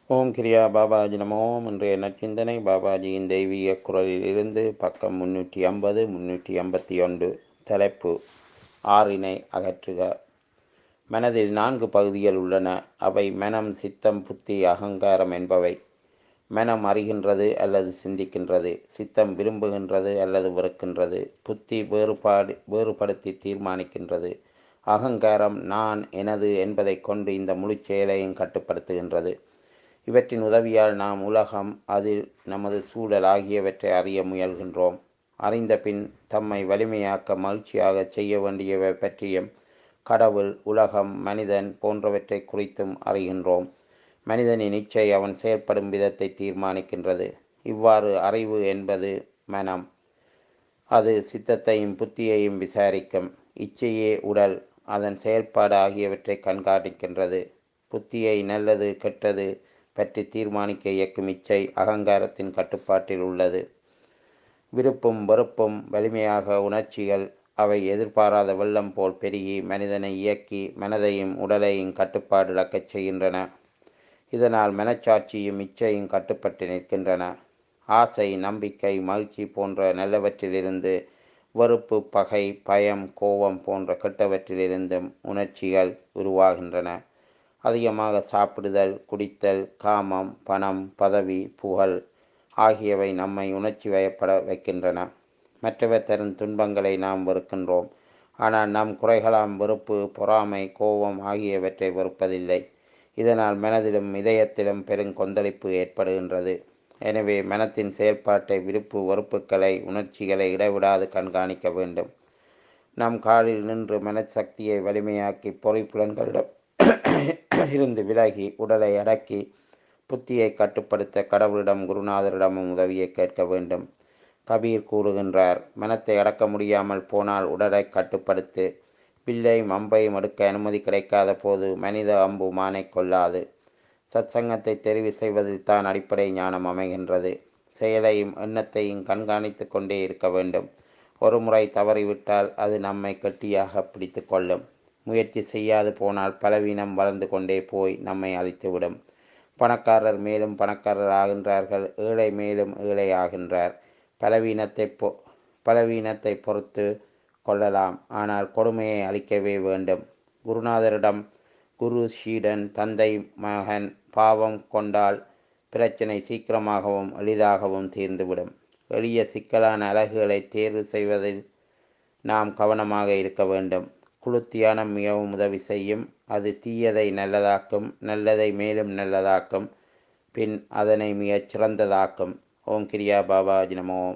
ஓம் கிரியா பாபாஜி நமோ இன்றைய நற்சிந்தனை பாபாஜியின் தெய்வீக குரலிலிருந்து பக்கம் முன்னூற்றி ஐம்பது முன்னூற்றி ஐம்பத்தி ஒன்று தலைப்பு ஆறினை அகற்றுக மனதில் நான்கு பகுதிகள் உள்ளன அவை மனம் சித்தம் புத்தி அகங்காரம் என்பவை மனம் அறிகின்றது அல்லது சிந்திக்கின்றது சித்தம் விரும்புகின்றது அல்லது வெறுக்கின்றது புத்தி வேறுபாடு வேறுபடுத்தி தீர்மானிக்கின்றது அகங்காரம் நான் எனது என்பதை கொண்டு இந்த முழு செயலையும் கட்டுப்படுத்துகின்றது இவற்றின் உதவியால் நாம் உலகம் அதில் நமது சூழல் ஆகியவற்றை அறிய முயல்கின்றோம் அறிந்த பின் தம்மை வலிமையாக்க மகிழ்ச்சியாக செய்ய வேண்டியவை பற்றியும் கடவுள் உலகம் மனிதன் போன்றவற்றை குறித்தும் அறிகின்றோம் மனிதனின் இச்சை அவன் செயல்படும் விதத்தை தீர்மானிக்கின்றது இவ்வாறு அறிவு என்பது மனம் அது சித்தத்தையும் புத்தியையும் விசாரிக்கும் இச்சையே உடல் அதன் செயல்பாடு ஆகியவற்றை கண்காணிக்கின்றது புத்தியை நல்லது கெட்டது பற்றி தீர்மானிக்க இயக்கும் இச்சை அகங்காரத்தின் கட்டுப்பாட்டில் உள்ளது விருப்பும் வெறுப்பும் வலிமையாக உணர்ச்சிகள் அவை எதிர்பாராத வெள்ளம் போல் பெருகி மனிதனை இயக்கி மனதையும் உடலையும் கட்டுப்பாடு இழக்கச் செய்கின்றன இதனால் மனச்சாட்சியும் இச்சையும் கட்டுப்பட்டு நிற்கின்றன ஆசை நம்பிக்கை மகிழ்ச்சி போன்ற நல்லவற்றிலிருந்து வெறுப்பு பகை பயம் கோபம் போன்ற கெட்டவற்றிலிருந்தும் உணர்ச்சிகள் உருவாகின்றன அதிகமாக சாப்பிடுதல் குடித்தல் காமம் பணம் பதவி புகழ் ஆகியவை நம்மை உணர்ச்சி வயப்பட வைக்கின்றன மற்றவர் தரும் துன்பங்களை நாம் வெறுக்கின்றோம் ஆனால் நம் குறைகளாம் வெறுப்பு பொறாமை கோபம் ஆகியவற்றை வெறுப்பதில்லை இதனால் மனதிலும் இதயத்திலும் பெரும் கொந்தளிப்பு ஏற்படுகின்றது எனவே மனத்தின் செயல்பாட்டை விருப்பு வெறுப்புகளை உணர்ச்சிகளை இடைவிடாது கண்காணிக்க வேண்டும் நம் காலில் நின்று மனசக்தியை வலிமையாக்கி பொறிப்புலன்களிடம் இருந்து விலகி உடலை அடக்கி புத்தியை கட்டுப்படுத்த கடவுளிடம் குருநாதரிடமும் உதவியை கேட்க வேண்டும் கபீர் கூறுகின்றார் மனத்தை அடக்க முடியாமல் போனால் உடலை கட்டுப்படுத்து பில்லையும் அம்பையும் எடுக்க அனுமதி கிடைக்காத போது மனித அம்பு மானை கொள்ளாது சத்சங்கத்தை தெரிவு செய்வதில் தான் அடிப்படை ஞானம் அமைகின்றது செயலையும் எண்ணத்தையும் கண்காணித்து கொண்டே இருக்க வேண்டும் ஒரு முறை தவறிவிட்டால் அது நம்மை கட்டியாக பிடித்து கொள்ளும் முயற்சி செய்யாது போனால் பலவீனம் வளர்ந்து கொண்டே போய் நம்மை அழித்துவிடும் பணக்காரர் மேலும் பணக்காரர் ஆகின்றார்கள் ஏழை மேலும் ஏழை ஆகின்றார் பலவீனத்தை பொ பலவீனத்தை பொறுத்து கொள்ளலாம் ஆனால் கொடுமையை அளிக்கவே வேண்டும் குருநாதரிடம் குரு ஷீடன் தந்தை மகன் பாவம் கொண்டால் பிரச்சனை சீக்கிரமாகவும் எளிதாகவும் தீர்ந்துவிடும் எளிய சிக்கலான அழகுகளை தேர்வு செய்வதில் நாம் கவனமாக இருக்க வேண்டும் குழு தியானம் மிகவும் உதவி செய்யும் அது தீயதை நல்லதாக்கும் நல்லதை மேலும் நல்லதாக்கும் பின் அதனை மிகச் சிறந்ததாக்கும் ஓம் கிரியா பாபாஜி நமோ